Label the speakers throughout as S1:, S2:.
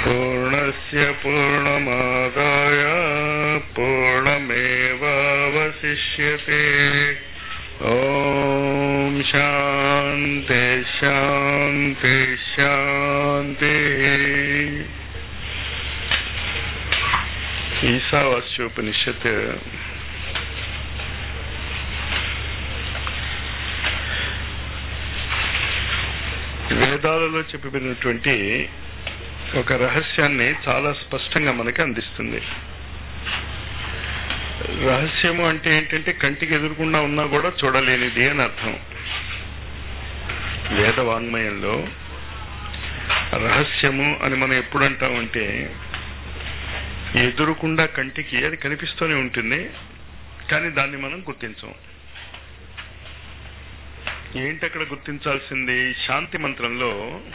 S1: पूर्णस्य पूर्णमादाय पूर्णमेवावशिष्यते ॐ शान्ति शान्ति शान्तिः ఈశావాస్యోపనిషత్ వేదాలలో చెప్పబడినటువంటి ఒక రహస్యాన్ని చాలా స్పష్టంగా మనకి అందిస్తుంది రహస్యము అంటే ఏంటంటే కంటికి ఎదురుకుండా ఉన్నా కూడా చూడలేనిది అని అర్థం వేద వాంగ్మయంలో రహస్యము అని మనం ఎప్పుడు అంటామంటే ఎదురుకుండా కంటికి అది కనిపిస్తూనే ఉంటుంది కానీ దాన్ని మనం గుర్తించం ఏంటి అక్కడ గుర్తించాల్సింది శాంతి మంత్రంలో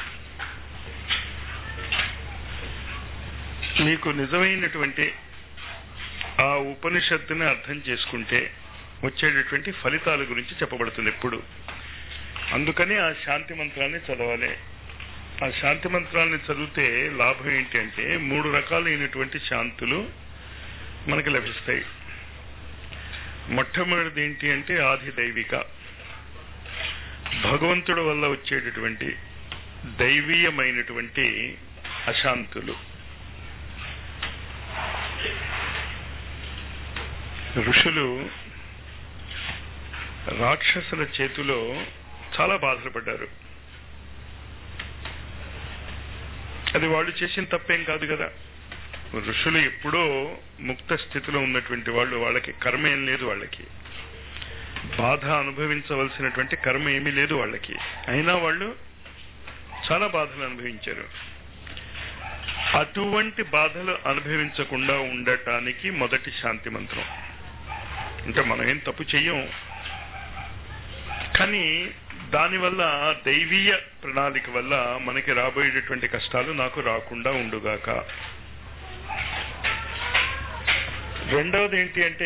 S1: మీకు నిజమైనటువంటి ఆ ఉపనిషత్తుని అర్థం చేసుకుంటే వచ్చేటటువంటి ఫలితాల గురించి చెప్పబడుతుంది ఎప్పుడు అందుకని ఆ శాంతి మంత్రాన్ని చదవాలి ఆ శాంతి మంత్రాన్ని చదివితే లాభం ఏంటి అంటే మూడు రకాలైనటువంటి శాంతులు మనకి లభిస్తాయి మొట్టమొదటిది ఏంటి అంటే ఆది దైవిక భగవంతుడు వల్ల వచ్చేటటువంటి దైవీయమైనటువంటి అశాంతులు ఋషులు రాక్షసుల చేతిలో చాలా బాధలు పడ్డారు అది వాళ్ళు చేసిన తప్పేం కాదు కదా ఋషులు ఎప్పుడో ముక్త స్థితిలో ఉన్నటువంటి వాళ్ళు వాళ్ళకి కర్మ ఏం లేదు వాళ్ళకి బాధ అనుభవించవలసినటువంటి కర్మ ఏమీ లేదు వాళ్ళకి అయినా వాళ్ళు చాలా బాధలు అనుభవించారు అటువంటి బాధలు అనుభవించకుండా ఉండటానికి మొదటి శాంతి మంత్రం అంటే మనం ఏం తప్పు చెయ్యం కానీ దానివల్ల దైవీయ ప్రణాళిక వల్ల మనకి రాబోయేటటువంటి కష్టాలు నాకు రాకుండా ఉండుగాక రెండవది ఏంటి అంటే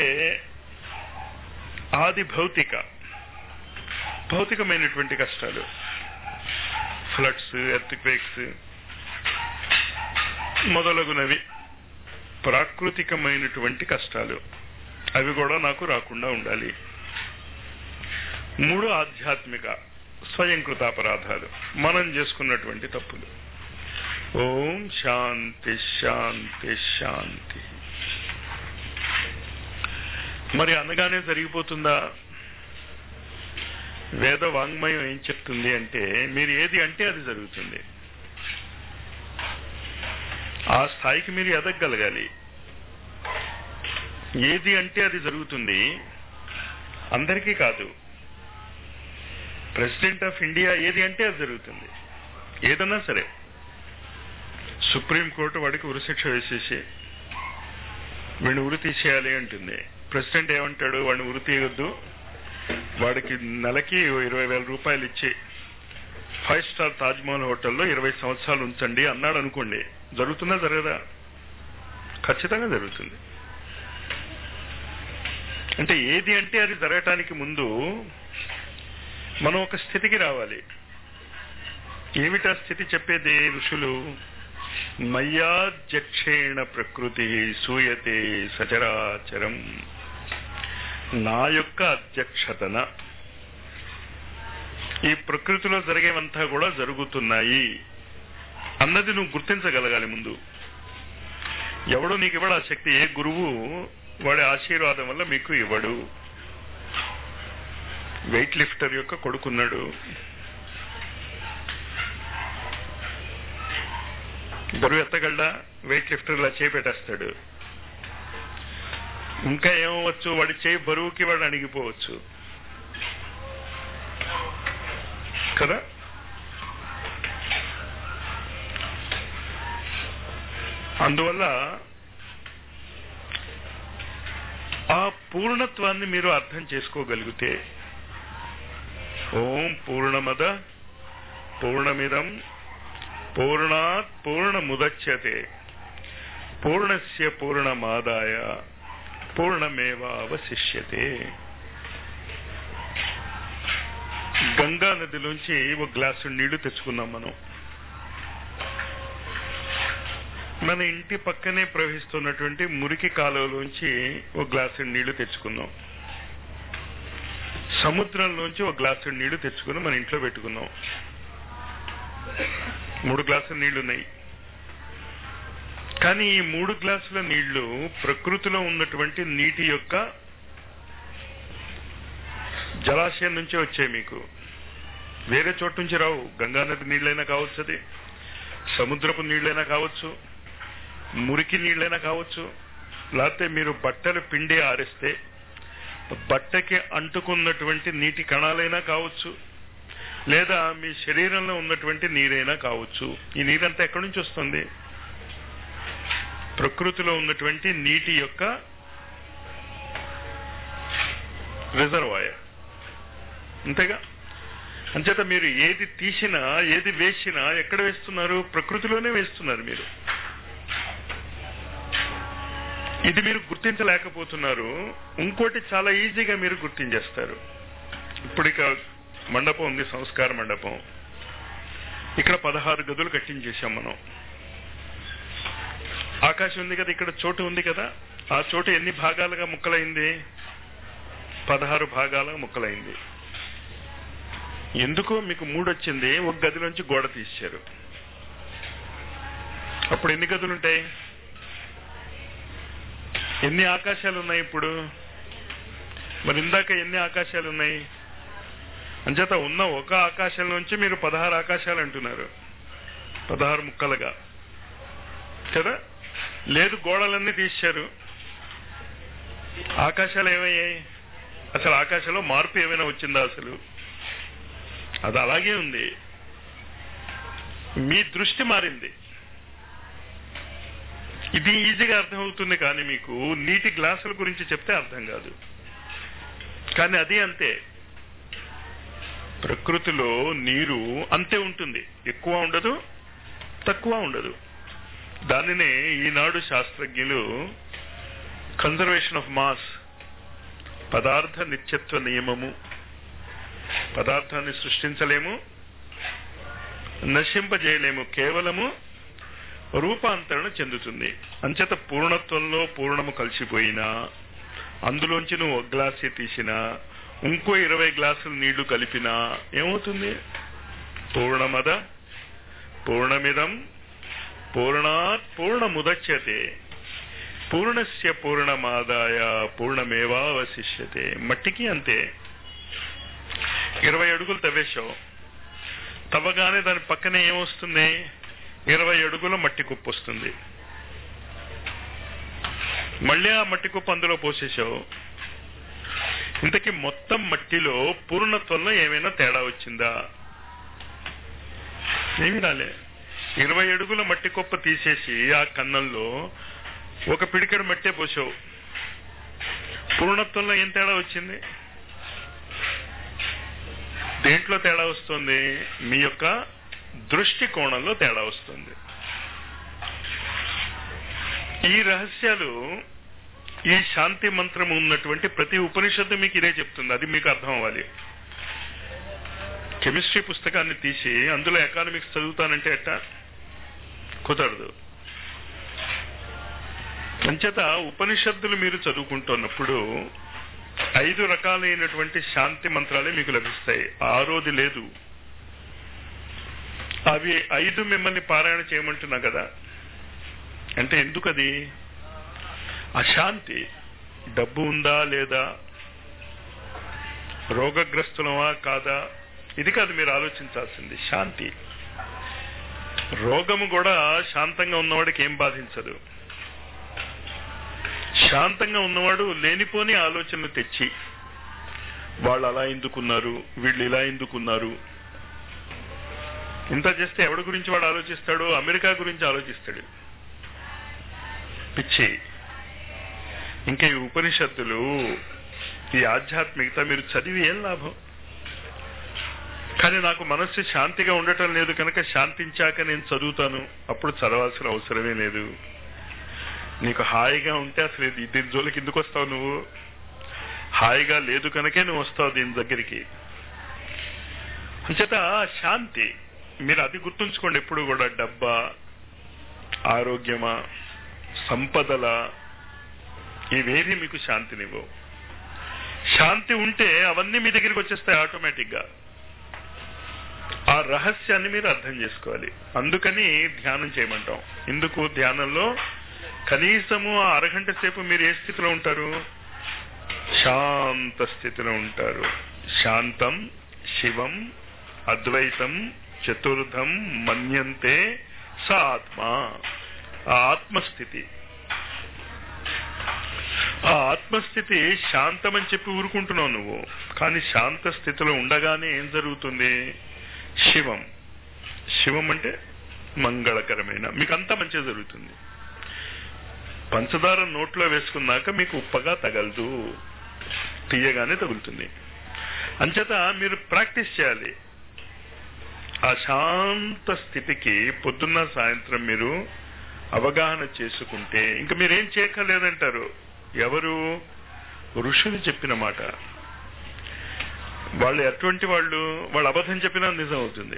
S1: ఆది భౌతిక భౌతికమైనటువంటి కష్టాలు ఫ్లడ్స్ ఎర్త్ క్వేక్స్ మొదలగునవి ప్రాకృతికమైనటువంటి కష్టాలు అవి కూడా నాకు రాకుండా ఉండాలి మూడు ఆధ్యాత్మిక స్వయంకృతాపరాధాలు మనం చేసుకున్నటువంటి తప్పులు ఓం శాంతి శాంతి శాంతి మరి అనగానే జరిగిపోతుందా వేద వాంగ్మయం ఏం చెప్తుంది అంటే మీరు ఏది అంటే అది జరుగుతుంది ఆ స్థాయికి మీరు ఎదగగలగాలి ఏది అంటే అది జరుగుతుంది అందరికీ కాదు ప్రెసిడెంట్ ఆఫ్ ఇండియా ఏది అంటే అది జరుగుతుంది ఏదన్నా సరే సుప్రీంకోర్టు వాడికి ఉరిశిక్ష వేసేసి వీడిని ఉరి తీసేయాలి అంటుంది ప్రెసిడెంట్ ఏమంటాడు వాడిని ఉరి తీయొద్దు వాడికి నెలకి ఇరవై వేల రూపాయలు ఇచ్చి ఫైవ్ స్టార్ తాజ్మహల్ హోటల్లో ఇరవై సంవత్సరాలు ఉంచండి అన్నాడు అనుకోండి జరుగుతుందా జరగదా ఖచ్చితంగా జరుగుతుంది అంటే ఏది అంటే అది జరగటానికి ముందు మనం ఒక స్థితికి రావాలి ఏమిటా స్థితి చెప్పేది ఋషులు మయ్యాధ్యక్షేణ ప్రకృతి సూయతే సచరాచరం నా యొక్క అధ్యక్షతన ఈ ప్రకృతిలో జరిగేవంతా కూడా జరుగుతున్నాయి అన్నది నువ్వు గుర్తించగలగాలి ముందు ఎవడు నీకు ఇవ్వడు ఆ శక్తి ఏ గురువు వాడి ఆశీర్వాదం వల్ల మీకు ఇవ్వడు వెయిట్ లిఫ్టర్ యొక్క కొడుకున్నాడు బరువు ఎత్తగలడా వెయిట్ లిఫ్టర్ ఇలా చేపెట్టేస్తాడు ఇంకా ఏమవచ్చు వాడి చేయి బరువుకి వాడు అణిగిపోవచ్చు కదా అందువల్ల ఆ పూర్ణత్వాన్ని మీరు అర్థం చేసుకోగలిగితే ఓం పూర్ణమద పూర్ణమిదం పూర్ణాత్ పూర్ణముదచ్యతే పూర్ణస్య పూర్ణమాదాయ పూర్ణమేవావశిష్యతే గంగా నదిలోంచి ఒక గ్లాసు నీళ్లు తెచ్చుకున్నాం మనం మన ఇంటి పక్కనే ప్రవహిస్తున్నటువంటి మురికి కాలువలోంచి ఒక గ్లాసు నీళ్లు తెచ్చుకుందాం సముద్రంలోంచి ఒక గ్లాసు నీళ్లు తెచ్చుకుని మన ఇంట్లో పెట్టుకుందాం మూడు గ్లాసుల నీళ్లు ఉన్నాయి కానీ ఈ మూడు గ్లాసుల నీళ్లు ప్రకృతిలో ఉన్నటువంటి నీటి యొక్క జలాశయం నుంచే వచ్చాయి మీకు వేరే చోటు నుంచి రావు గంగానది నీళ్ళైనా కావచ్చు అది సముద్రపు నీళ్ళైనా కావచ్చు మురికి నీళ్ళైనా కావచ్చు లేకపోతే మీరు బట్టలు పిండి ఆరేస్తే బట్టకి అంటుకున్నటువంటి నీటి కణాలైనా కావచ్చు లేదా మీ శరీరంలో ఉన్నటువంటి నీరైనా కావచ్చు ఈ నీరంతా ఎక్కడి నుంచి వస్తుంది ప్రకృతిలో ఉన్నటువంటి నీటి యొక్క రిజర్వాయర్ అంతేగా అంచేత మీరు ఏది తీసినా ఏది వేసినా ఎక్కడ వేస్తున్నారు ప్రకృతిలోనే వేస్తున్నారు మీరు ఇది మీరు గుర్తించలేకపోతున్నారు ఇంకోటి చాలా ఈజీగా మీరు గుర్తించేస్తారు ఇప్పుడు ఇక మండపం ఉంది సంస్కార మండపం ఇక్కడ పదహారు గదులు కట్టించేశాం మనం ఆకాశం ఉంది కదా ఇక్కడ చోటు ఉంది కదా ఆ చోటు ఎన్ని భాగాలుగా ముక్కలైంది పదహారు భాగాలుగా ముక్కలైంది ఎందుకో మీకు మూడు వచ్చింది ఒక గది నుంచి గోడ తీశారు అప్పుడు ఎన్ని గదులు ఉంటాయి ఎన్ని ఆకాశాలు ఉన్నాయి ఇప్పుడు మరి ఇందాక ఎన్ని ఆకాశాలు ఉన్నాయి అంచేత ఉన్న ఒక ఆకాశం నుంచి మీరు పదహారు ఆకాశాలు అంటున్నారు పదహారు ముక్కలుగా కదా లేదు గోడలన్నీ తీశారు ఆకాశాలు ఏమయ్యాయి అసలు ఆకాశంలో మార్పు ఏమైనా వచ్చిందా అసలు అది అలాగే ఉంది మీ దృష్టి మారింది ఇది ఈజీగా అర్థమవుతుంది కానీ మీకు నీటి గ్లాసుల గురించి చెప్తే అర్థం కాదు కానీ అది అంతే ప్రకృతిలో నీరు అంతే ఉంటుంది ఎక్కువ ఉండదు తక్కువ ఉండదు దానినే ఈనాడు శాస్త్రజ్ఞులు కన్జర్వేషన్ ఆఫ్ మాస్ పదార్థ నిత్యత్వ నియమము పదార్థాన్ని సృష్టించలేము నశింపజేయలేము కేవలము రూపాంతరణ చెందుతుంది అంచేత పూర్ణత్వంలో పూర్ణము కలిసిపోయినా అందులోంచి నువ్వు ఒక గ్లాసే తీసినా ఇంకో ఇరవై గ్లాసులు నీళ్లు కలిపినా ఏమవుతుంది పూర్ణమద పూర్ణమిదం పూర్ణాత్ పూర్ణముదచ్యతే పూర్ణస్య పూర్ణమాదాయ పూర్ణమేవావశిష్యతే మట్టికి అంతే ఇరవై అడుగులు తవ్వేశావు తవ్వగానే దాని పక్కనే ఏమొస్తుంది ఇరవై అడుగుల మట్టి కుప్ప వస్తుంది మళ్ళీ ఆ మట్టి కుప్ప అందులో పోసేసావు ఇంతకీ మొత్తం మట్టిలో పూర్ణత్వంలో ఏమైనా తేడా వచ్చిందా ఏమి రాలే ఇరవై అడుగుల మట్టి కుప్ప తీసేసి ఆ కన్నంలో ఒక పిడికెడు మట్టే పోసావు పూర్ణత్వంలో ఏం తేడా వచ్చింది దేంట్లో తేడా వస్తుంది మీ యొక్క దృష్టి కోణంలో తేడా వస్తుంది ఈ రహస్యాలు ఈ శాంతి మంత్రం ఉన్నటువంటి ప్రతి ఉపనిషత్తు మీకు ఇదే చెప్తుంది అది మీకు అర్థం అవ్వాలి కెమిస్ట్రీ పుస్తకాన్ని తీసి అందులో ఎకానమిక్స్ చదువుతానంటే ఎట్ట కుదరదు అంచేత ఉపనిషత్తులు మీరు చదువుకుంటున్నప్పుడు ఐదు రకాలైనటువంటి శాంతి మంత్రాలే మీకు లభిస్తాయి ఆరోది లేదు అవి ఐదు మిమ్మల్ని పారాయణ చేయమంటున్నా కదా అంటే ఎందుకది అశాంతి డబ్బు ఉందా లేదా రోగగ్రస్తులమా కాదా ఇది కాదు మీరు ఆలోచించాల్సింది శాంతి రోగము కూడా శాంతంగా ఉన్నవాడికి ఏం బాధించదు శాంతంగా ఉన్నవాడు లేనిపోని ఆలోచనలు తెచ్చి వాళ్ళు అలా ఎందుకున్నారు వీళ్ళు ఇలా ఎందుకున్నారు ఇంత చేస్తే ఎవడి గురించి వాడు ఆలోచిస్తాడు అమెరికా గురించి ఆలోచిస్తాడు పిచ్చి ఇంకా ఈ ఉపనిషత్తులు ఈ ఆధ్యాత్మికత మీరు చదివి ఏం లాభం కానీ నాకు మనస్సు శాంతిగా ఉండటం లేదు కనుక శాంతించాక నేను చదువుతాను అప్పుడు చదవాల్సిన అవసరమే లేదు నీకు హాయిగా ఉంటే అసలు ఇది- దీని జోలికి ఎందుకు వస్తావు నువ్వు హాయిగా లేదు కనుకే నువ్వు వస్తావు దీని దగ్గరికి అంచేత శాంతి మీరు అది గుర్తుంచుకోండి ఎప్పుడు కూడా డబ్బా ఆరోగ్యమా సంపదల ఇవేవి మీకు శాంతినివ్వవు శాంతి ఉంటే అవన్నీ మీ దగ్గరికి వచ్చేస్తాయి ఆటోమేటిక్గా ఆ రహస్యాన్ని మీరు అర్థం చేసుకోవాలి అందుకని ధ్యానం చేయమంటాం ఎందుకు ధ్యానంలో కనీసము ఆ అరగంట సేపు మీరు ఏ స్థితిలో ఉంటారు శాంత స్థితిలో ఉంటారు శాంతం శివం అద్వైతం చతుర్థం మన్యంతే స ఆత్మ ఆ ఆత్మస్థితి ఆ ఆత్మస్థితి శాంతమని చెప్పి ఊరుకుంటున్నావు నువ్వు కానీ శాంత స్థితిలో ఉండగానే ఏం జరుగుతుంది శివం శివం అంటే మంగళకరమైన మీకు అంతా మంచిగా జరుగుతుంది పంచదార నోట్లో వేసుకున్నాక మీకు ఉప్పగా తగలదు తీయగానే తగులుతుంది అంచేత మీరు ప్రాక్టీస్ చేయాలి ఆ శాంత స్థితికి పొద్దున్న సాయంత్రం మీరు అవగాహన చేసుకుంటే ఇంకా మీరేం చేయక్కర్లేదంటారు ఎవరు ఋషులు చెప్పిన మాట వాళ్ళు ఎటువంటి వాళ్ళు వాళ్ళు అబద్ధం చెప్పినా నిజం అవుతుంది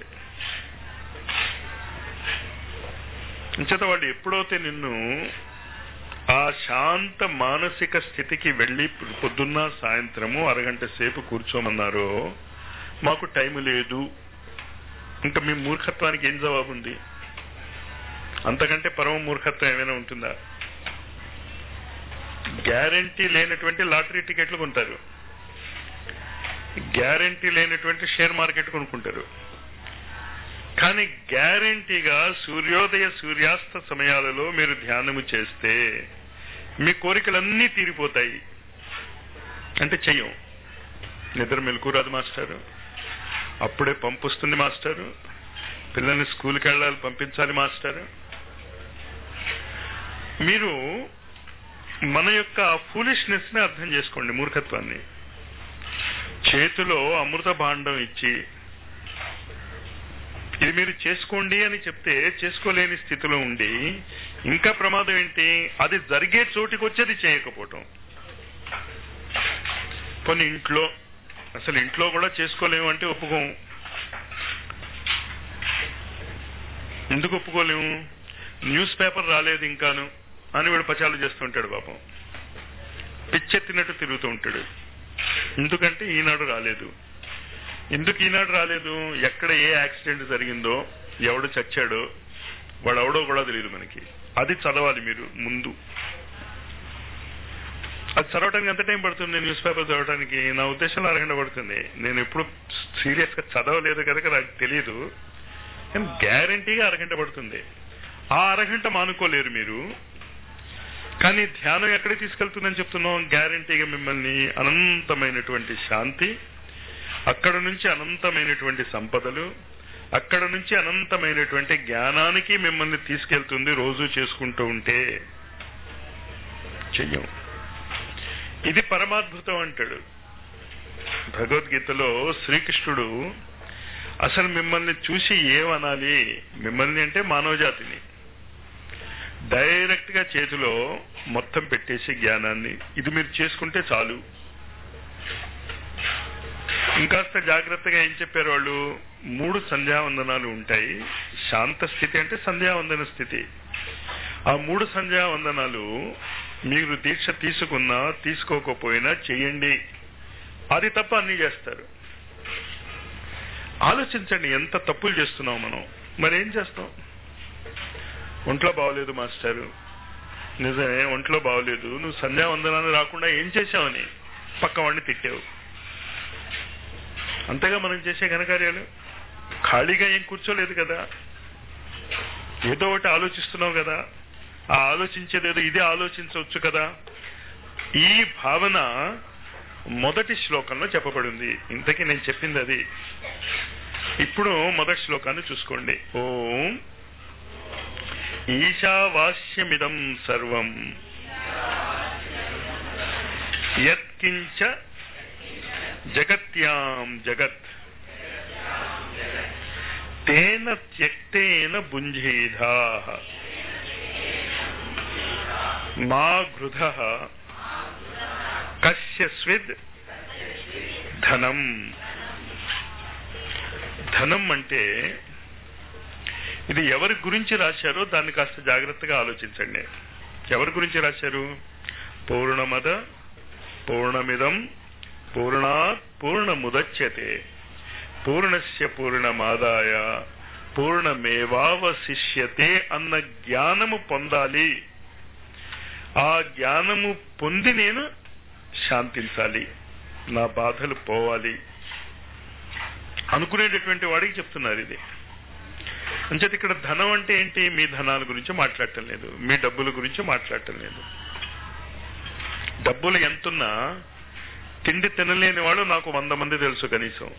S1: అంచేత వాళ్ళు ఎప్పుడైతే నిన్ను ఆ శాంత మానసిక స్థితికి వెళ్ళి పొద్దున్న సాయంత్రము అరగంట సేపు కూర్చోమన్నారో మాకు టైం లేదు ఇంకా మీ మూర్ఖత్వానికి ఏం జవాబు ఉంది అంతకంటే పరమ మూర్ఖత్వం ఏమైనా ఉంటుందా గ్యారంటీ లేనటువంటి లాటరీ టికెట్లు కొంటారు గ్యారంటీ లేనటువంటి షేర్ మార్కెట్ కొనుక్కుంటారు కానీ గ్యారంటీగా సూర్యోదయ సూర్యాస్త సమయాలలో మీరు ధ్యానము చేస్తే మీ కోరికలన్నీ తీరిపోతాయి అంటే చెయ్యం నిద్ర మెలకురాదు మాస్టారు అప్పుడే పంపుస్తుంది మాస్టారు పిల్లల్ని స్కూల్కి వెళ్ళాలి పంపించాలి మాస్టారు మీరు మన యొక్క ఫూలిష్నెస్ ని అర్థం చేసుకోండి మూర్ఖత్వాన్ని చేతిలో అమృత భాండం ఇచ్చి ఇది మీరు చేసుకోండి అని చెప్తే చేసుకోలేని స్థితిలో ఉండి ఇంకా ప్రమాదం ఏంటి అది జరిగే చోటికి వచ్చేది చేయకపోవటం కొన్ని ఇంట్లో అసలు ఇంట్లో కూడా చేసుకోలేము అంటే ఒప్పుకోము ఎందుకు ఒప్పుకోలేము న్యూస్ పేపర్ రాలేదు ఇంకాను అని వీడు పచాలు చేస్తుంటాడు పాపం పిచ్చెత్తినట్టు తిరుగుతూ ఉంటాడు ఎందుకంటే ఈనాడు రాలేదు ఎందుకు ఈనాడు రాలేదు ఎక్కడ ఏ యాక్సిడెంట్ జరిగిందో ఎవడు చచ్చాడో వాడు ఎవడో కూడా తెలియదు మనకి అది చదవాలి మీరు ముందు అది చదవడానికి ఎంత టైం పడుతుంది న్యూస్ పేపర్ చదవడానికి నా ఉద్దేశంలో అరగంట పడుతుంది నేను ఎప్పుడు సీరియస్ గా చదవలేదు కనుక నాకు తెలియదు కానీ గ్యారంటీగా అరగంట పడుతుంది ఆ అరగంట మానుకోలేరు మీరు కానీ ధ్యానం ఎక్కడికి తీసుకెళ్తుందని చెప్తున్నాం గ్యారంటీగా మిమ్మల్ని అనంతమైనటువంటి శాంతి అక్కడ నుంచి అనంతమైనటువంటి సంపదలు అక్కడ నుంచి అనంతమైనటువంటి జ్ఞానానికి మిమ్మల్ని తీసుకెళ్తుంది రోజు చేసుకుంటూ ఉంటే చెయ్యం ఇది పరమాద్భుతం అంటాడు భగవద్గీతలో శ్రీకృష్ణుడు అసలు మిమ్మల్ని చూసి ఏమనాలి మిమ్మల్ని అంటే మానవ జాతిని డైరెక్ట్ గా చేతిలో మొత్తం పెట్టేసి జ్ఞానాన్ని ఇది మీరు చేసుకుంటే చాలు ఇంకాస్త జాగ్రత్తగా ఏం చెప్పారు వాళ్ళు మూడు సంధ్యావందనాలు ఉంటాయి శాంత స్థితి అంటే సంధ్యావందన స్థితి ఆ మూడు సంధ్యావందనాలు మీరు దీక్ష తీసుకున్నా తీసుకోకపోయినా చేయండి అది తప్ప అన్ని చేస్తారు ఆలోచించండి ఎంత తప్పులు చేస్తున్నాం మనం మరి ఏం చేస్తాం ఒంట్లో బాగోలేదు మాస్టారు నిజమే ఒంట్లో బాగోలేదు నువ్వు సంధ్యావందనాలు రాకుండా ఏం చేశావని పక్క వాడిని తిట్టావు అంతగా మనం చేసే ఘనకార్యాలు ఖాళీగా ఏం కూర్చోలేదు కదా ఏదో ఒకటి ఆలోచిస్తున్నావు కదా ఆ ఆలోచించేదేదో ఇదే ఆలోచించవచ్చు కదా ఈ భావన మొదటి శ్లోకంలో చెప్పబడింది ఇంతకీ నేను చెప్పింది అది ఇప్పుడు మొదటి శ్లోకాన్ని చూసుకోండి ఓం ఈశావాస్యమిదం సర్వం యత్కించ జగత్యాం జగత్ తేన త్యక్తేన భుంజీధా మా గృధ కశ్యస్విద్ ధనం ధనం అంటే ఇది ఎవరి గురించి రాశారో దాన్ని కాస్త జాగ్రత్తగా ఆలోచించండి ఎవరి గురించి రాశారు పూర్ణమద పూర్ణమిదం పూర్ణాత్ పూర్ణముదచ్యతే పూర్ణస్య పూర్ణమాదాయ పూర్ణమేవావశిష్యతే అన్న జ్ఞానము పొందాలి ఆ జ్ఞానము పొంది నేను శాంతించాలి నా బాధలు పోవాలి అనుకునేటటువంటి వాడికి చెప్తున్నారు ఇది అంచేత ఇక్కడ ధనం అంటే ఏంటి మీ ధనాల గురించి మాట్లాడటం లేదు మీ డబ్బుల గురించి మాట్లాడటం లేదు డబ్బులు ఎంతున్నా తిండి తినలేని వాడు నాకు వంద మంది తెలుసు కనీసం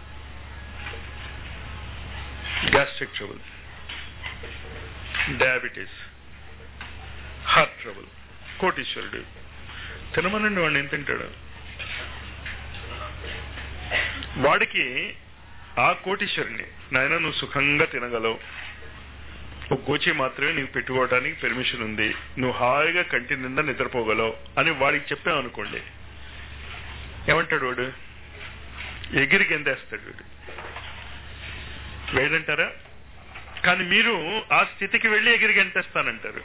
S1: gastric trouble diabetes heart trouble కోటీశ్వరుడు తినమనండి వాడిని ఏం తింటాడు వాడికి ఆ కోటీశ్వరుని నాయన నువ్వు సుఖంగా తినగలవు ఒక గోచి మాత్రమే నీకు పెట్టుకోవడానికి పెర్మిషన్ ఉంది నువ్వు హాయిగా కంటి నిండా నిద్రపోగలవు అని వాడికి చెప్పామనుకోండి ఏమంటాడు వాడు ఎగిరికి ఎంతేస్తాడు వాడు వేడంటారా కానీ మీరు ఆ స్థితికి వెళ్ళి ఎగిరికి ఎంతేస్తానంటారు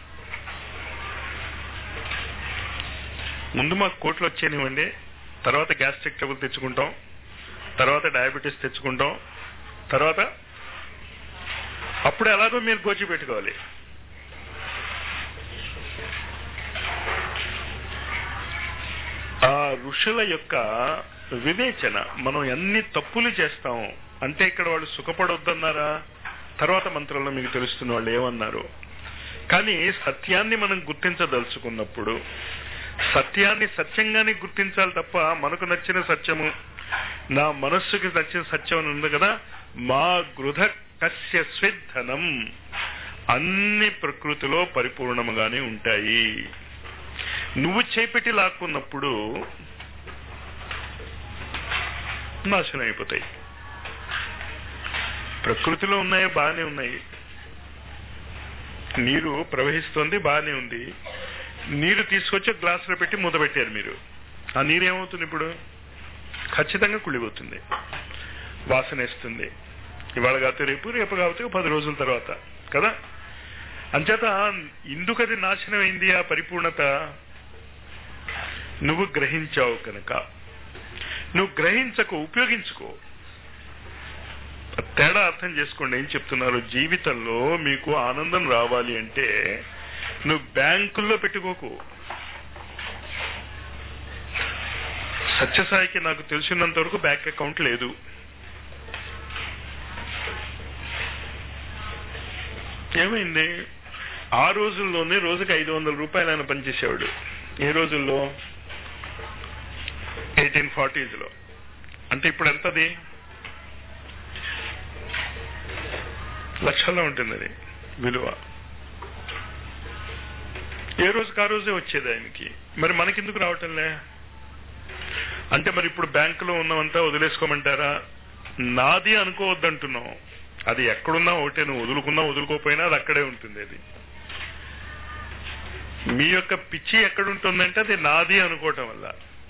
S1: ముందు మాకు కోట్లు వచ్చేనివ్వండి తర్వాత గ్యాస్ట్రిక్ ట్రబుల్ తెచ్చుకుంటాం తర్వాత డయాబెటీస్ తెచ్చుకుంటాం తర్వాత అప్పుడు ఎలాగో మీరు గోచి పెట్టుకోవాలి ఆ ఋషుల యొక్క వివేచన మనం ఎన్ని తప్పులు చేస్తాం అంటే ఇక్కడ వాళ్ళు సుఖపడొద్దన్నారా తర్వాత మంత్రంలో మీకు తెలుస్తున్న వాళ్ళు ఏమన్నారు కానీ సత్యాన్ని మనం గుర్తించదలుచుకున్నప్పుడు సత్యాన్ని సత్యంగానే గుర్తించాలి తప్ప మనకు నచ్చిన సత్యము నా మనస్సుకి నచ్చిన సత్యం అని ఉంది కదా మా గృధ కస్య స్విద్ధనం అన్ని ప్రకృతిలో పరిపూర్ణముగానే ఉంటాయి నువ్వు చేపెట్టి లాక్కున్నప్పుడు నాశనం అయిపోతాయి ప్రకృతిలో ఉన్నాయో బాగానే ఉన్నాయి నీరు ప్రవహిస్తోంది బాగానే ఉంది నీరు తీసుకొచ్చి గ్లాసులో పెట్టి మూత పెట్టారు మీరు ఆ నీరు ఏమవుతుంది ఇప్పుడు ఖచ్చితంగా కుళ్ళిపోతుంది వాసన వేస్తుంది ఇవాళ కాకపోతే రేపు రేపు కాకపోతే పది రోజుల తర్వాత కదా అంచేత ఇందుకు అది నాశనం అయింది ఆ పరిపూర్ణత నువ్వు గ్రహించావు కనుక నువ్వు గ్రహించకు ఉపయోగించుకో తేడా అర్థం చేసుకోండి ఏం చెప్తున్నారు జీవితంలో మీకు ఆనందం రావాలి అంటే నువ్వు బ్యాంకుల్లో పెట్టుకోకు సత్యసాయికి నాకు తెలిసినంత వరకు బ్యాంక్ అకౌంట్ లేదు ఏమైంది ఆ రోజుల్లోనే రోజుకి ఐదు వందల రూపాయలు ఆయన పనిచేసేవాడు ఏ రోజుల్లో ఎయిటీన్ ఫార్టీస్లో అంటే ఇప్పుడు ఎంతది లక్షల్లో ఉంటుంది అది విలువ ఏ రోజుకి ఆ రోజే వచ్చేది ఆయనకి మరి మనకెందుకు రావటంలే అంటే మరి ఇప్పుడు బ్యాంకులో ఉన్నవంతా వదిలేసుకోమంటారా నాది అనుకోవద్దంటున్నావు అది ఎక్కడున్నా ఒకటే నువ్వు వదులుకున్నా వదులుకోపోయినా అది అక్కడే ఉంటుంది అది మీ యొక్క పిచ్చి ఎక్కడుంటుందంటే అది నాది అనుకోవటం వల్ల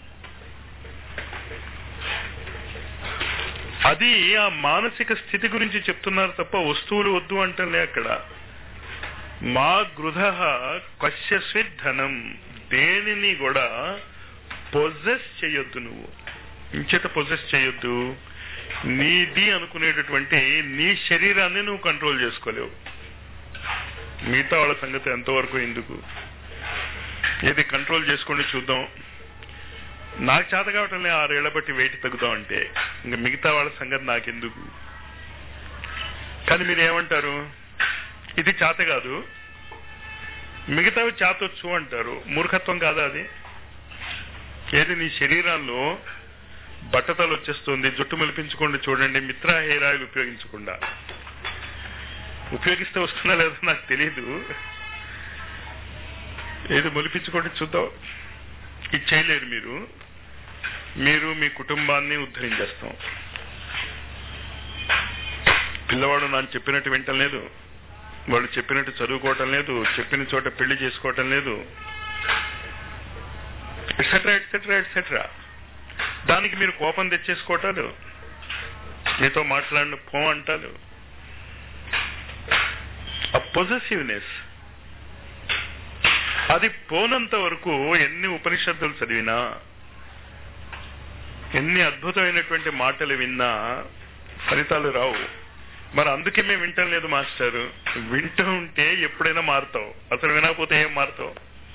S1: అది ఆ మానసిక స్థితి గురించి చెప్తున్నారు తప్ప వస్తువులు వద్దు అంటలే అక్కడ మా గృధ కశ్యస్విద్ధనం దేనిని కూడా పొజెస్ చేయొద్దు నువ్వు ఇంచేత పొజెస్ చేయొద్దు నీది అనుకునేటటువంటి నీ శరీరాన్ని నువ్వు కంట్రోల్ చేసుకోలేవు మిగతా వాళ్ళ సంగతి ఎంతవరకు ఎందుకు ఏది కంట్రోల్ చేసుకోండి చూద్దాం నాకు చేత కావటం లే ఆరేళ్ల బట్టి వెయిట్ తగ్గుతాం అంటే ఇంకా మిగతా వాళ్ళ సంగతి నాకెందుకు కానీ మీరు ఏమంటారు ఇది చేత కాదు మిగతావి చేతొచ్చు అంటారు మూర్ఖత్వం కాదా అది ఏది నీ శరీరంలో బట్టతలు వచ్చేస్తుంది జుట్టు మెలిపించుకోండి చూడండి మిత్ర హెయిర్ ఆయిల్ ఉపయోగించకుండా ఉపయోగిస్తే వస్తుందా లేదో నాకు తెలియదు ఏది మొలిపించుకోండి చూద్దాం ఇది చేయలేరు మీరు మీరు మీ కుటుంబాన్ని ఉద్ధరించేస్తాం పిల్లవాడు నాకు చెప్పినట్టు వింటం లేదు వాళ్ళు చెప్పినట్టు చదువుకోవటం లేదు చెప్పిన చోట పెళ్లి చేసుకోవటం లేదు ఎట్సెట్రా ఎట్సెట్రా ఎట్సెట్రా దానికి మీరు కోపం తెచ్చేసుకోవటాలు మీతో మాట్లాడిన పో అంటారు ఆ పొజెసివ్నెస్ అది పోనంత వరకు ఎన్ని ఉపనిషత్తులు చదివినా ఎన్ని అద్భుతమైనటువంటి మాటలు విన్నా ఫలితాలు రావు మరి అందుకే మేము వింటం లేదు మాస్టర్ వింటూ ఉంటే ఎప్పుడైనా మారుతావు అసలు వినకపోతే ఏం మారుతావు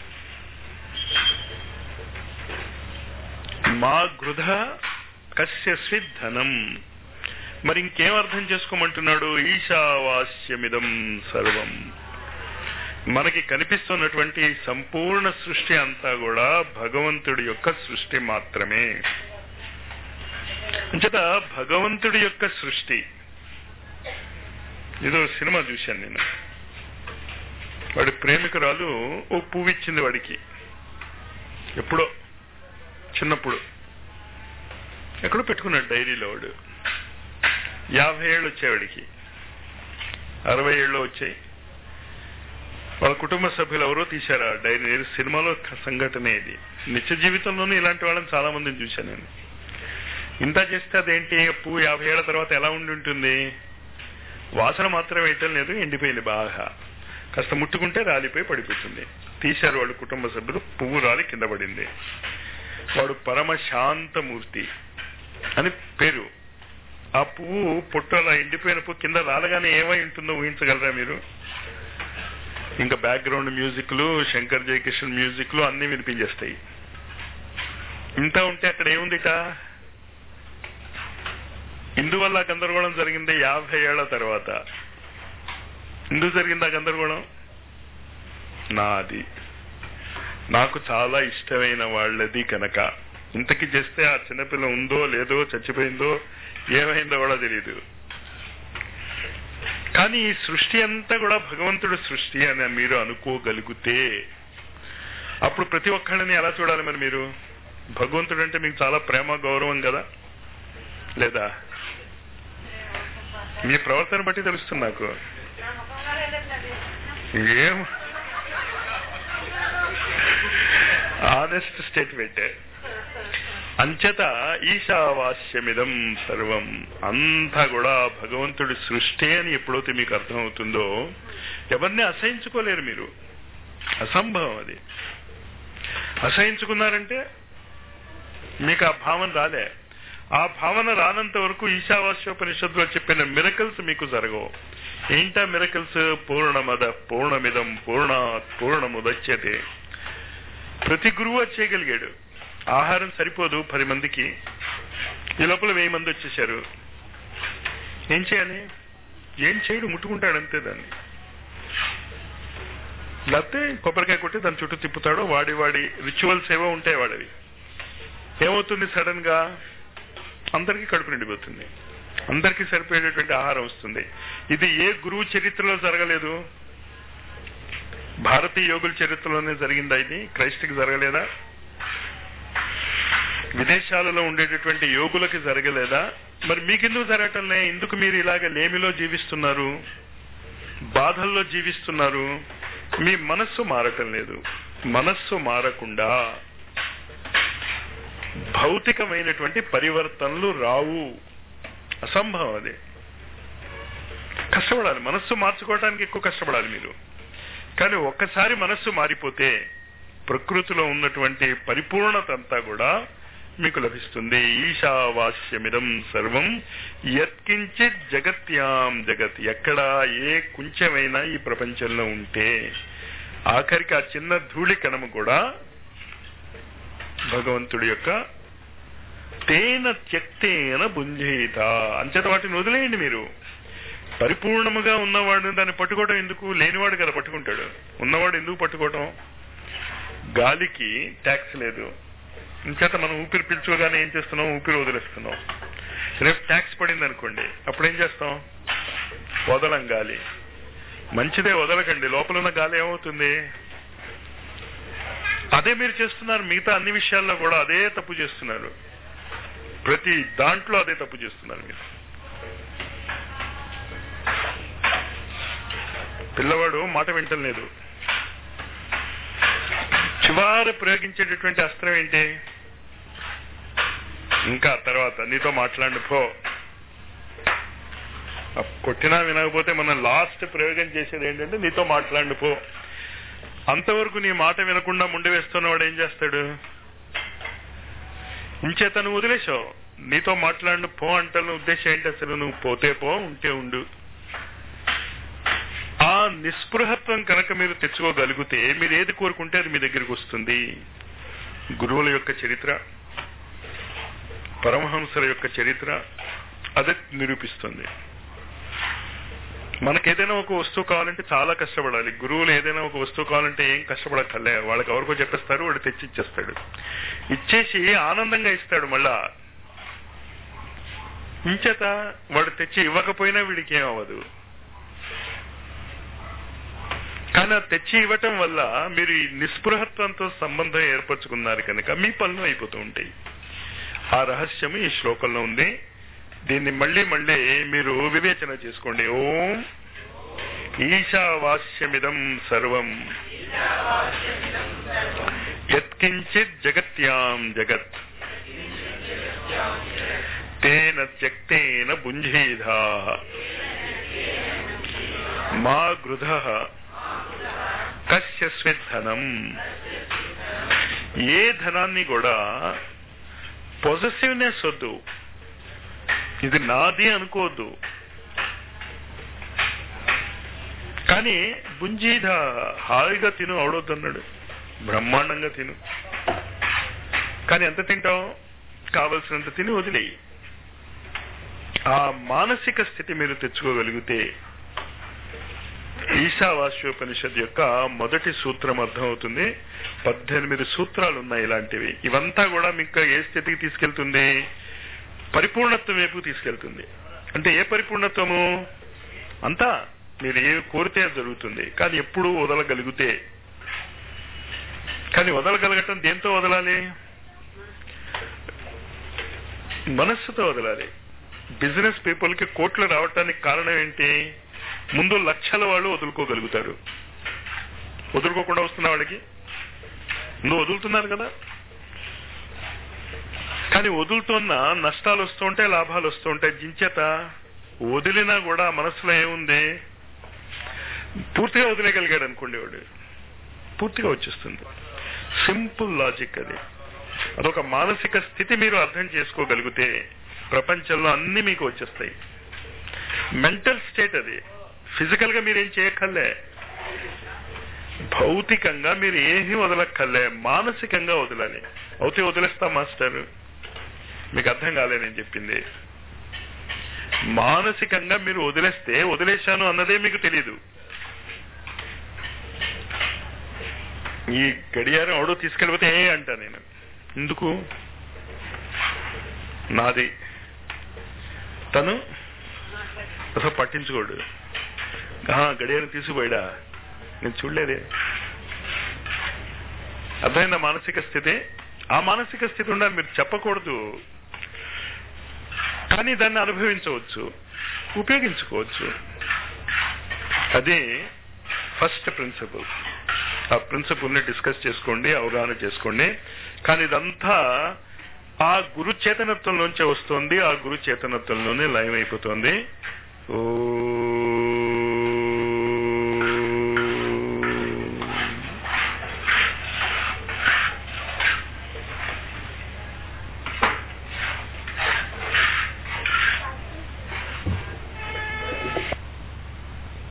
S1: మా గృధ కశ్యస్వి ధనం మరి ఇంకేం అర్థం చేసుకోమంటున్నాడు ఈశావాస్యమిదం సర్వం మనకి కనిపిస్తున్నటువంటి సంపూర్ణ సృష్టి అంతా కూడా భగవంతుడి యొక్క సృష్టి మాత్రమే అంచేత భగవంతుడి యొక్క సృష్టి ఏదో సినిమా చూశాను నేను వాడి ప్రేమికురాలు ఓ పువ్వు ఇచ్చింది వాడికి ఎప్పుడో చిన్నప్పుడు ఎక్కడో పెట్టుకున్నాడు డైరీలో వాడు యాభై ఏళ్ళు వచ్చేవాడికి అరవై ఏళ్ళు వచ్చాయి వాళ్ళ కుటుంబ సభ్యులు ఎవరో తీశారు ఆ డైరీ సినిమాలో సంఘటన ఇది నిత్య జీవితంలోనూ ఇలాంటి వాళ్ళని చాలా మందిని చూశాను నేను ఇంత చేస్తే అదేంటి పువ్వు యాభై ఏళ్ల తర్వాత ఎలా ఉండి ఉంటుంది వాసన మాత్రం వేయటం లేదు ఎండిపోయింది బాగా కాస్త ముట్టుకుంటే రాలిపోయి పడిపోతుంది తీశారు వాళ్ళు కుటుంబ సభ్యులు పువ్వు రాలి కింద పడింది వాడు పరమ శాంతమూర్తి అని పేరు ఆ పువ్వు పొట్టు అలా ఎండిపోయిన పువ్వు కింద రాలగానే ఏమై ఉంటుందో ఊహించగలరా మీరు ఇంకా బ్యాక్గ్రౌండ్ మ్యూజిక్లు శంకర్ జయకిషన్ మ్యూజిక్లు అన్ని వినిపించేస్తాయి ఇంత ఉంటే అక్కడ ఏముందిట ఇందువల్ల గందరగోళం జరిగింది యాభై ఏళ్ల తర్వాత ఎందుకు జరిగింది ఆ గందరగోళం నాది నాకు చాలా ఇష్టమైన వాళ్ళది కనుక ఇంతకి చేస్తే ఆ చిన్నపిల్ల ఉందో లేదో చచ్చిపోయిందో ఏమైందో కూడా తెలియదు కానీ ఈ సృష్టి అంతా కూడా భగవంతుడి సృష్టి అని మీరు అనుకోగలిగితే అప్పుడు ప్రతి ఒక్కళ్ళని ఎలా చూడాలి మరి మీరు భగవంతుడు అంటే మీకు చాలా ప్రేమ గౌరవం కదా లేదా మీ ప్రవర్తన బట్టి తెలుస్తుంది నాకు ఏం ఆనెస్ట్ స్టేట్మెంట్ అంచేత ఈశావాస్యమిదం సర్వం అంతా కూడా భగవంతుడి సృష్టి అని ఎప్పుడైతే మీకు అర్థమవుతుందో ఎవరిని అసహించుకోలేరు మీరు అసంభవం అది అసహించుకున్నారంటే మీకు ఆ భావన రాలే ఆ భావన రానంత వరకు ఈశావాస్యోపనిషత్తులో చెప్పిన మిరకల్స్ మీకు జరగవు ఏంటా మిరకల్స్ పూర్ణమద పూర్ణమిదం పూర్ణ పూర్ణముదచ్యతే ప్రతి గురువు అది చేయగలిగాడు ఆహారం సరిపోదు పది మందికి ఈ లోపల వెయ్యి మంది వచ్చేసారు ఏం చేయాలి ఏం చేయడు ముట్టుకుంటాడు అంతే దాన్ని లేకపోతే కొబ్బరికాయ కొట్టి దాని చుట్టూ తిప్పుతాడు వాడి వాడి రిచువల్స్ ఏవో ఉంటాయి వాడివి ఏమవుతుంది సడన్ గా అందరికీ కడుపు నిండిపోతుంది అందరికీ సరిపోయేటటువంటి ఆహారం వస్తుంది ఇది ఏ గురువు చరిత్రలో జరగలేదు భారతీయ యోగుల చరిత్రలోనే జరిగిందా ఇది క్రైస్ట్కి జరగలేదా విదేశాలలో ఉండేటటువంటి యోగులకి జరగలేదా మరి మీకెందుకు జరగటంలే ఎందుకు మీరు ఇలాగ లేమిలో జీవిస్తున్నారు బాధల్లో జీవిస్తున్నారు మీ మనస్సు మారటం లేదు మనస్సు మారకుండా భౌతికమైనటువంటి పరివర్తనలు రావు అసంభవం అది కష్టపడాలి మనస్సు మార్చుకోవడానికి ఎక్కువ కష్టపడాలి మీరు కానీ ఒక్కసారి మనస్సు మారిపోతే ప్రకృతిలో ఉన్నటువంటి పరిపూర్ణత అంతా కూడా మీకు లభిస్తుంది ఈశావాస్యమిదం సర్వం యత్కించిత్ జగత్యాం జగత్ ఎక్కడ ఏ కుంచెమైనా ఈ ప్రపంచంలో ఉంటే ఆఖరికి ఆ చిన్న ధూళి కణము కూడా భగవంతుడి యొక్క తేన త్యక్తేన బుంజయిత అంచేత వాటిని వదిలేయండి మీరు పరిపూర్ణముగా ఉన్నవాడు దాన్ని పట్టుకోవడం ఎందుకు లేనివాడు కదా పట్టుకుంటాడు ఉన్నవాడు ఎందుకు పట్టుకోవటం గాలికి ట్యాక్స్ లేదు ఇంచేత మనం ఊపిరి పీల్చుకోగానే ఏం చేస్తున్నాం ఊపిరి వదిలేస్తున్నాం రేపు ట్యాక్స్ పడింది అనుకోండి అప్పుడు ఏం చేస్తాం వదలం గాలి మంచిదే వదలకండి లోపల ఉన్న గాలి ఏమవుతుంది అదే మీరు చేస్తున్నారు మిగతా అన్ని విషయాల్లో కూడా అదే తప్పు చేస్తున్నారు ప్రతి దాంట్లో అదే తప్పు చేస్తున్నారు మీరు పిల్లవాడు మాట వింటం లేదు చివరి ప్రయోగించేటటువంటి అస్త్రం ఏంటి ఇంకా తర్వాత నీతో మాట్లాడి పో ఆ కొట్టినా వినకపోతే మనం లాస్ట్ ప్రయోగం చేసేది ఏంటంటే నీతో మాట్లాడు పో అంతవరకు నీ మాట వినకుండా ముండి వేస్తున్నవాడు ఏం చేస్తాడు ఇంచేత నువ్వు వదిలేసావు నీతో మాట్లాడిన పో అంటున్న ఉద్దేశం ఏంటి అసలు నువ్వు పోతే పో ఉంటే ఉండు ఆ నిస్పృహత్వం కనుక మీరు తెచ్చుకోగలిగితే మీరు ఏది కోరుకుంటే అది మీ దగ్గరికి వస్తుంది గురువుల యొక్క చరిత్ర పరమహంసల యొక్క చరిత్ర అదే నిరూపిస్తుంది మనకేదైనా ఒక వస్తువు కావాలంటే చాలా కష్టపడాలి గురువులు ఏదైనా ఒక వస్తువు కావాలంటే ఏం కష్టపడక్కర్లే వాళ్ళకి ఎవరికో చెప్పేస్తారు వాడు తెచ్చి ఇచ్చేస్తాడు ఇచ్చేసి ఆనందంగా ఇస్తాడు మళ్ళా ఇంచేత వాడు తెచ్చి ఇవ్వకపోయినా వీడికి ఏం అవ్వదు కానీ ఆ తెచ్చి ఇవ్వటం వల్ల మీరు ఈ నిస్పృహత్వంతో సంబంధం ఏర్పరచుకున్నారు కనుక మీ పనులు అయిపోతూ ఉంటాయి ఆ రహస్యము ఈ శ్లోకంలో ఉంది దీన్ని మళ్ళీ మళ్ళీ మీరు వివేచన చేసుకోండి ఓం ఈశావాస్యమిదం సర్వం యత్కించిత్ జగత్యాం జగత్ తేన త్యక్తేన భుంజీధా మా గృధ కశ్యస్విధనం ఏ ధనాన్ని కూడా పొజెసివ్నెస్ వద్దు ఇది నాది అనుకోవద్దు కానీ బుంజీధ హాయిగా తిను అవడొద్దన్నాడు బ్రహ్మాండంగా తిను కానీ ఎంత తింటావు కావలసినంత తిని వదిలేయి ఆ మానసిక స్థితి మీరు తెచ్చుకోగలిగితే ఈశావాస్యోపనిషత్ యొక్క మొదటి సూత్రం అర్థమవుతుంది పద్దెనిమిది సూత్రాలు ఉన్నాయి ఇలాంటివి ఇవంతా కూడా మీకు ఏ స్థితికి తీసుకెళ్తుంది పరిపూర్ణత్వం వైపు తీసుకెళ్తుంది అంటే ఏ పరిపూర్ణత్వము అంతా మీరు ఏ కోరితే అది జరుగుతుంది కానీ ఎప్పుడు వదలగలిగితే కానీ వదలగలగటం దేంతో వదలాలి మనస్సుతో వదలాలి బిజినెస్ పీపుల్ కి కోట్లు రావటానికి కారణం ఏంటి ముందు లక్షల వాళ్ళు వదులుకోగలుగుతారు వదులుకోకుండా వస్తున్న వాళ్ళకి నువ్వు వదులుతున్నారు కదా కానీ వదులుతున్న నష్టాలు వస్తుంటే లాభాలు వస్తుంటాయి జించేత వదిలినా కూడా మనసులో ఏముంది పూర్తిగా వదిలేయగలిగాడు అనుకోండి వాడు పూర్తిగా వచ్చేస్తుంది సింపుల్ లాజిక్ అది అదొక మానసిక స్థితి మీరు అర్థం చేసుకోగలిగితే ప్రపంచంలో అన్ని మీకు వచ్చేస్తాయి మెంటల్ స్టేట్ అది ఫిజికల్ గా మీరేం చేయక్కర్లే భౌతికంగా మీరు ఏమీ వదలక్కర్లే మానసికంగా వదలాలి అవుతే వదిలేస్తా మాస్టర్ మీకు అర్థం కాలే నేను చెప్పింది మానసికంగా మీరు వదిలేస్తే వదిలేశాను అన్నదే మీకు తెలియదు ఈ గడియారం ఎవడో తీసుకెళ్ళిపోతే ఏ అంట నేను ఎందుకు నాది తను అసలు పట్టించుకోడు ఆహా, గడియారం తీసుకుపోయాడా నేను చూడలేదే అర్థమైందా మానసిక స్థితి ఆ మానసిక స్థితి ఉండాలి మీరు చెప్పకూడదు కానీ దాన్ని అనుభవించవచ్చు ఉపయోగించుకోవచ్చు అదే ఫస్ట్ ప్రిన్సిపల్ ఆ ప్రిన్సిపల్ ని డిస్కస్ చేసుకోండి అవగాహన చేసుకోండి కానీ ఇదంతా ఆ గురు చేతనత్వంలోంచే వస్తుంది ఆ గురు చేతనత్వంలోనే లయం అయిపోతుంది ఓ